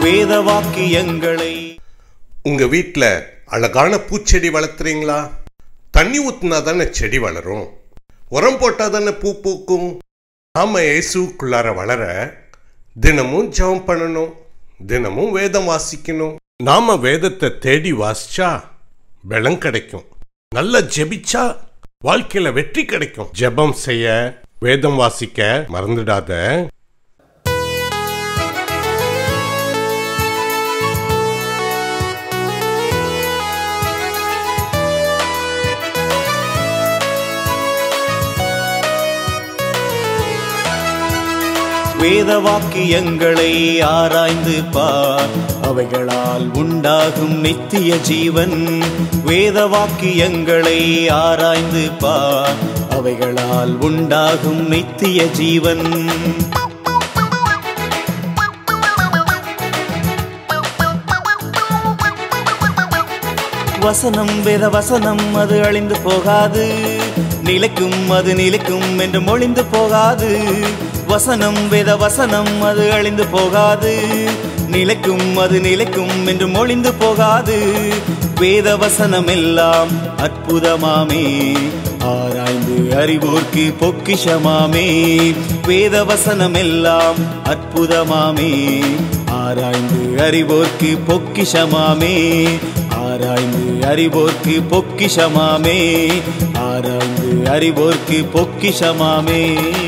வேத வாக்கியங்களை உங்க வீட்ல அழகான பூச்செடி வளர்த்துறீங்களா தண்ணி ஊத்துனா தானே செடி வளரும் உரம் போட்டா தானே பூ பூக்கும் நாம இயேசுக்குள்ளார வளர தினமும் ஜெபம் பண்ணணும் தினமும் வேதம் வாசிக்கணும் நாம வேதத்தை தேடி வாசிச்சா பலம் கிடைக்கும் நல்லா ஜெபிச்சா வாழ்க்கையில வெற்றி கிடைக்கும் ஜெபம் செய்ய வேதம் வாசிக்க மறந்துடாத வேத வாக்கியங்களை ஆராய்ந்து பார் அவைகளால் உண்டாகும் நித்திய ஜீவன் வேத வாக்கியங்களை ஆராய்ந்து பார் அவைகளால் உண்டாகும் நித்திய ஜீவன் வசனம் வேத வசனம் அது அழிந்து போகாது நிலைக்கும் அது நிலைக்கும் என்று மொழிந்து போகாது வசனம் வேத வசனம் அது அழிந்து போகாது நிலைக்கும் அது நிலைக்கும் என்று மொழிந்து போகாது வேத வசனம் எல்லாம் அற்புதமாமே ஆராய்ந்து அறிவோர்க்கு பொக்கிஷமாமே வேத வசனம் எல்லாம் அற்புதமாமே ஆராய்ந்து அறிவோர்க்கு பொக்கிஷமாமே ஆராய்ந்து அறிவோர்க்கு பொக்கிஷமாமே ஆராய்ந்து அறிவோர்க்கு பொக்கிஷமாமே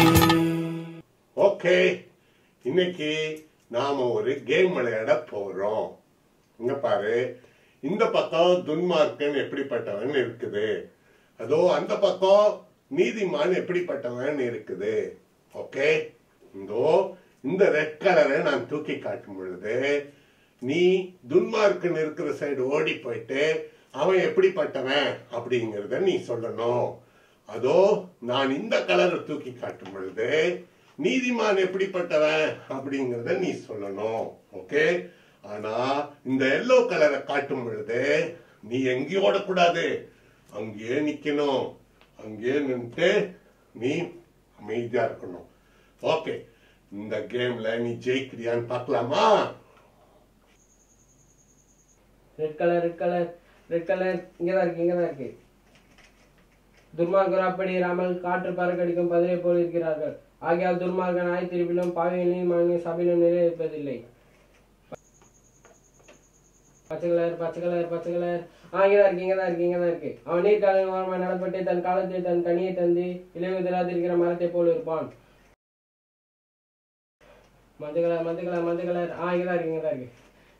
ஓகே இன்னைக்கு நாம ஒரு கேம் விளையாட போறோம் இங்க பாரு இந்த பக்கம் துன்மார்க்கன் எப்படிப்பட்டவன் இருக்குது அதோ அந்த பக்கம் நீதிமான் எப்படிப்பட்டவன் இருக்குது ஓகே இந்தோ இந்த ரெட் கலரை நான் தூக்கி காட்டும் பொழுது நீ துன்மார்க்கன் இருக்கிற சைடு ஓடி போயிட்டு அவன் எப்படிப்பட்டவன் அப்படிங்கறத நீ சொல்லணும் அதோ நான் இந்த கலரை தூக்கி காட்டும் பொழுது நீதிமான் எப்படிப்பட்டவன் அப்படிங்கறத நீ சொல்லணும் ஓகே ஆனா இந்த எல்லோ கலரை காட்டும் பொழுது நீ எங்கேயும் ஓடக்கூடாது அங்கேயே நிக்கணும் அங்கேயே நின்னுட்டு நீ அமைதியா இருக்கணும் ஓகே இந்த கேம்ல நீ ஜெயிக்கிறியான்னு பார்க்கலாமா red colour red colour red colour இங்கதான் இருக்கு இங்கதான் இருக்கு துர்மார்க்கர் அப்படி இராமல் காற்று பறக்கடிக்கும் பதிலை போல் இருக்கிறார்கள் ஆகையால் துர்மார்க்கன் ஆய் திருப்பிலும் பாவியனையும் மகனையும் சபையிலும் நிலைநிற்பதில்லை பச்சை கலர் பச்சை கலர் பச்சை கலர் ஆ இங்கதான் இருக்கு இங்கதான் இருக்கு இங்கதான் இருக்கு அவன் நீர்க்காலின் ஓரமாக நடப்பட்டு தன் காலத்தில் தன் கனியை தந்து இலையுதிராதிருக்கிற மரத்தை போல் இருப்பான் மஞ்சள் கலர் மஞ்சள் கலர் மஞ்சள் கலர் ஆ இங்கதான் இருக்கு இங்கதான் இருக்கு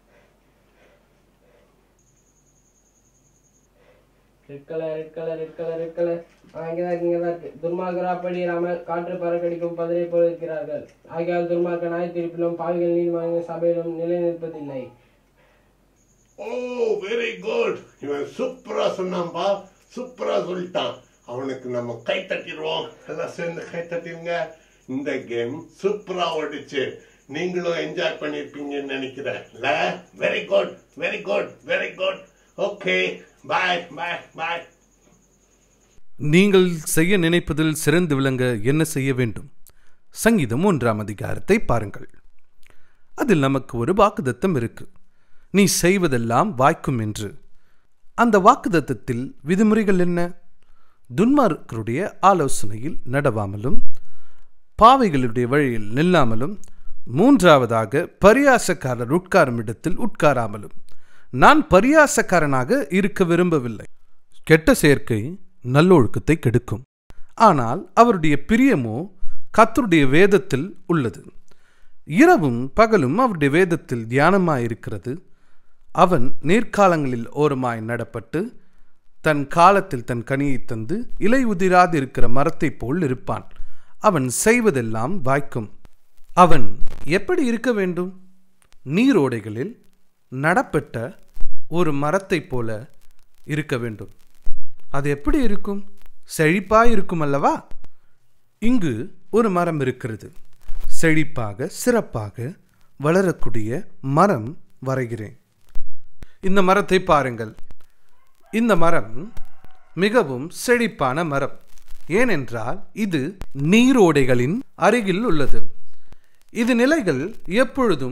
red colour red colour red colour red colour இங்கதான் இருக்கு இங்கதான் இருக்கு துர்மார்க்கர் அப்படி இராமல் காற்று பறக்கடிக்கும் பதிலை போல் இருக்கிறார்கள் ஆகையால் துர்மார்க்க நாய் திருப்பிலும் பாவிகள் நீதிமன்ற சபையிலும் நிலை நிற்பதில்லை ஓ வெரி குட் இவன் சூப்பரா சொன்னான்பா சூப்பரா சொல்லிட்டான் அவனுக்கு நம்ம கை தட்டிடுவோம் எல்லாம் சேர்ந்து கை தட்டிருங்க இந்த கேம் சூப்பரா ஓடிச்சு நீங்களும் என்ஜாய் பண்ணிருப்பீங்கன்னு நினைக்கிறேன் இல்ல very good very good very good okay bye bye bye நீங்கள் செய்ய நினைப்பதில் சிறந்து விளங்க என்ன செய்ய வேண்டும் சங்கீதம் ஒன்றாம் அதிகாரத்தை பாருங்கள் அதில் நமக்கு ஒரு வாக்குதத்தம் இருக்கு நீ செய்வதெல்லாம் வாய்க்கும் என்று அந்த வாக்குதத்தத்தில் விதிமுறைகள் என்ன துன்மார்க்கருடைய ஆலோசனையில் நடவாமலும் பாவைகளுடைய வழியில் நில்லாமலும் மூன்றாவதாக பரியாசக்காரர் உட்காரும் இடத்தில் உட்காராமலும் நான் பரியாசக்காரனாக இருக்க விரும்பவில்லை கெட்ட சேர்க்கை நல்லொழுக்கத்தை கெடுக்கும் ஆனால் அவருடைய பிரியமோ கத்தருடைய வேதத்தில் உள்ளது இரவும் பகலும் அவருடைய வேதத்தில் தியானமாயிருக்கிறது அவன் நேர்காலங்களில் ஓரமாய் நடப்பட்டு தன் காலத்தில் தன் கனியை தந்து இலை உதிராது இருக்கிற மரத்தைப் போல் இருப்பான் அவன் செய்வதெல்லாம் வாய்க்கும் அவன் எப்படி இருக்க வேண்டும் நீரோடைகளில் நடப்பட்ட ஒரு மரத்தைப் போல இருக்க வேண்டும் அது எப்படி இருக்கும் செழிப்பாய் இருக்கும் அல்லவா இங்கு ஒரு மரம் இருக்கிறது செழிப்பாக சிறப்பாக வளரக்கூடிய மரம் வரைகிறேன் இந்த மரத்தை பாருங்கள் இந்த மரம் மிகவும் செழிப்பான மரம் ஏனென்றால் இது நீரோடைகளின் அருகில் உள்ளது இது நிலைகள் எப்பொழுதும்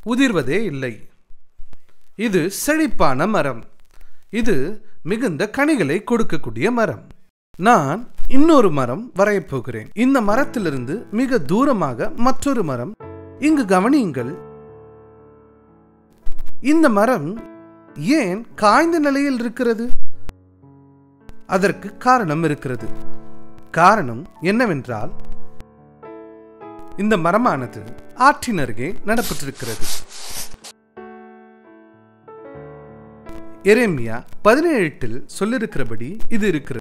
உதிர்வதே இல்லை இது செழிப்பான மரம் இது மிகுந்த கனிகளை கொடுக்கக்கூடிய மரம் நான் இன்னொரு மரம் வரையப் போகிறேன் இந்த மரத்திலிருந்து மிக தூரமாக மற்றொரு மரம் இங்கு கவனியுங்கள் இந்த மரம் ஏன் காய்ந்த நிலையில் இருக்கிறது அதற்கு காரணம் இருக்கிறது காரணம் என்னவென்றால் இந்த மரமானது ஆற்றின் அருகே நடப்பட்டிருக்கிறது எரேமியா பதினேழு எட்டில் சொல்லிருக்கிறபடி இது இருக்கிறது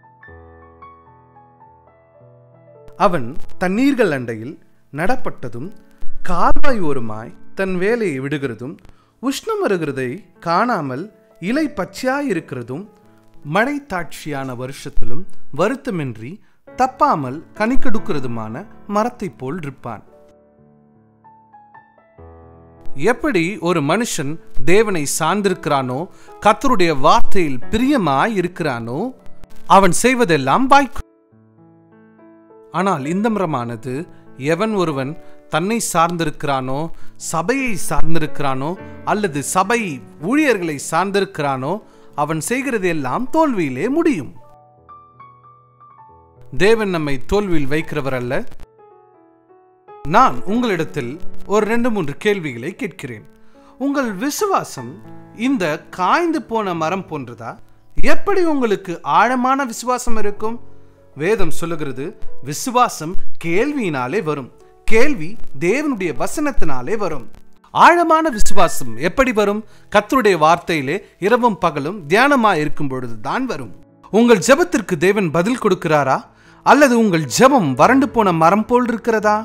அவன் தண்ணீர்கள் அண்டையில் நடப்பட்டதும் கால்வாய் ஓரமாய் தன் வேலையை விடுகிறதும் உஷ்ணம் வருகிறதை காணாமல் இலை பச்சையாயிருக்கிறதும் மழை தாட்சியான வருஷத்திலும் வருத்தமின்றி தப்பாமல் கனிக்கெடுக்கிறதுமான மரத்தைப் போல் இருப்பான் எப்படி ஒரு மனுஷன் தேவனை சார்ந்திருக்கிறானோ கர்த்தருடைய வார்த்தையில் பிரியமாய் இருக்கிறானோ அவன் செய்வதெல்லாம் வாய்க்கும் ஆனால் இந்த மரமானது எவன் ஒருவன் தன்னை சார்ந்திருக்கிறானோ சபையை சார்ந்திருக்கிறானோ அல்லது சபை ஊழியர்களை சார்ந்திருக்கிறானோ அவன் செய்கிறது எல்லாம் தோல்வியிலே முடியும் தேவன் நம்மை தோல்வியில் வைக்கிறவர் அல்ல நான் உங்களிடத்தில் ஒரு ரெண்டு மூன்று கேள்விகளை கேட்கிறேன் உங்கள் விசுவாசம் இந்த காய்ந்து போன மரம் போன்றதா எப்படி உங்களுக்கு ஆழமான விசுவாசம் இருக்கும் வேதம் சொல்லுகிறது விசுவாசம் கேள்வியினாலே வரும் கேள்வி தேவனுடைய வசனத்தினாலே வரும் ஆழமான விசுவாசம் எப்படி வரும் கர்த்தருடைய வார்த்தையிலே இரவும் பகலும் தியானமா இருக்கும் பொழுது தான் வரும் உங்கள் ஜெபத்திற்கு தேவன் பதில் கொடுக்கிறாரா அல்லது உங்கள் ஜெபம் வறண்டு போன மரம் போல் இருக்கிறதா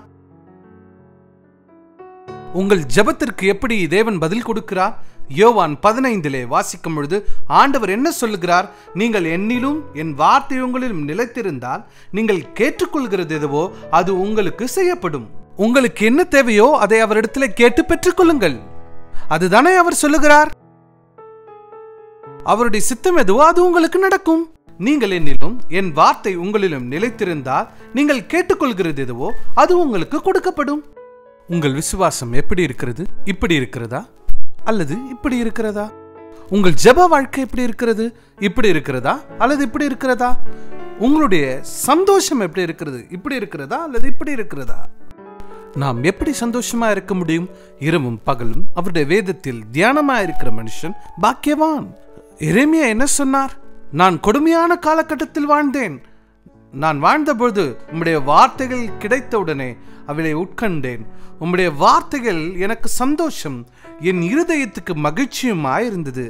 உங்கள் ஜெபத்திற்கு எப்படி தேவன் பதில் கொடுக்கிறார் யோவான் பதினைந்திலே வாசிக்கும் பொழுது ஆண்டவர் என்ன சொல்லுகிறார் நீங்கள் என்னிலும் என் வார்த்தை உங்களிலும் நிலைத்திருந்தால் நீங்கள் கேட்டுக்கொள்கிறது எதுவோ அது உங்களுக்கு செய்யப்படும் உங்களுக்கு என்ன தேவையோ அதை அவரிடத்தில் கேட்டு பெற்றுக்கொள்ளுங்கள் அதுதானே அவர் சொல்லுகிறார் அவருடைய சித்தம் எதுவோ அது உங்களுக்கு நடக்கும் நீங்கள் என்னிலும் என் வார்த்தை உங்களிலும் நிலைத்திருந்தால் நீங்கள் கேட்டுக்கொள்கிறது எதுவோ அது உங்களுக்கு கொடுக்கப்படும் உங்கள் விசுவாசம் எப்படி இருக்கிறது இப்படி இருக்கிறதா அல்லது இப்படி இருக்கிறதா உங்கள் ஜெப வாழ்க்கை எப்படி இருக்கிறது இப்படி இருக்கிறதா அல்லது இப்படி இருக்கிறதா உங்களுடைய சந்தோஷம் எப்படி இருக்கிறது இப்படி இருக்கிறதா அல்லது இப்படி இருக்கிறதா நாம் எப்படி சந்தோஷமா இருக்க முடியும் இரவும் பகலும் அவருடைய வேதத்தில் தியானமா இருக்கிற மனுஷன் பாக்கியவான் எரேமியா என்ன சொன்னார் நான் கொடுமையான காலகட்டத்தில் வாழ்ந்தேன் நான் வாழ்ந்தபொழுது உம்முடைய வார்த்தைகள் கிடைத்தவுடனே அவளை உட்கண்டேன் உம்முடைய வார்த்தைகள் எனக்கு சந்தோஷம் என் இருதயத்துக்கு மகிழ்ச்சியுமாயிருந்தது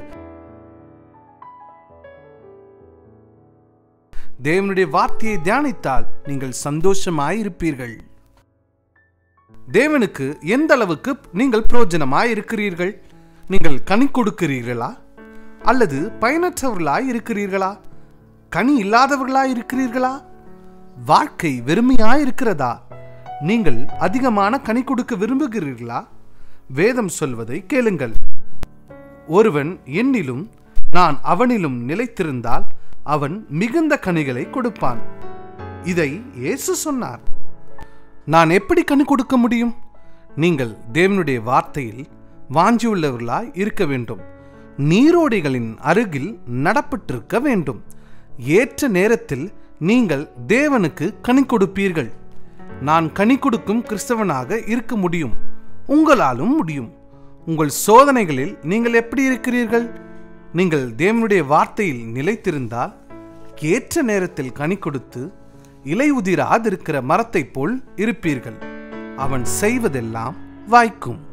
தேவனுடைய வார்த்தையை தியானித்தால் நீங்கள் சந்தோஷமாயிருப்பீர்கள் தேவனுக்கு எந்த அளவுக்கு நீங்கள் பிரயோஜனமாய் இருக்கிறீர்கள் நீங்கள் கனி கொடுக்கிறீர்களா அல்லது பயனற்றவர்களாய் இருக்கிறீர்களா கனி இல்லாதவர்களாய் இருக்கிறீர்களா வாழ்க்கை வெறுமையாய் இருக்கிறதா நீங்கள் அதிகமான கனி கொடுக்க விரும்புகிறீர்களா வேதம் சொல்வதை கேளுங்கள் ஒருவன் என்னிலும் நான் அவனிலும் நிலைத்திருந்தால் அவன் மிகுந்த கனிகளை கொடுப்பான் இதை இயேசு சொன்னார் நான் எப்படி கனி கொடுக்க முடியும் நீங்கள் தேவனுடைய வார்த்தையில் வாஞ்சியுள்ளவர்களாய் இருக்க வேண்டும் நீரோடைகளின் அருகில் நடப்பட்டிருக்க வேண்டும் ஏற்ற நேரத்தில் நீங்கள் தேவனுக்கு கனி கொடுப்பீர்கள் நான் கனி கொடுக்கும் கிறிஸ்தவனாக இருக்க முடியும் உங்களாலும் முடியும் உங்கள் சோதனைகளில் நீங்கள் எப்படி இருக்கிறீர்கள் நீங்கள் தேவனுடைய வார்த்தையில் நிலைத்திருந்தால் ஏற்ற நேரத்தில் கனி கொடுத்து இலை உதிராதிருக்கிற மரத்தைப் போல் இருப்பீர்கள் அவன் செய்வதெல்லாம் வாய்க்கும்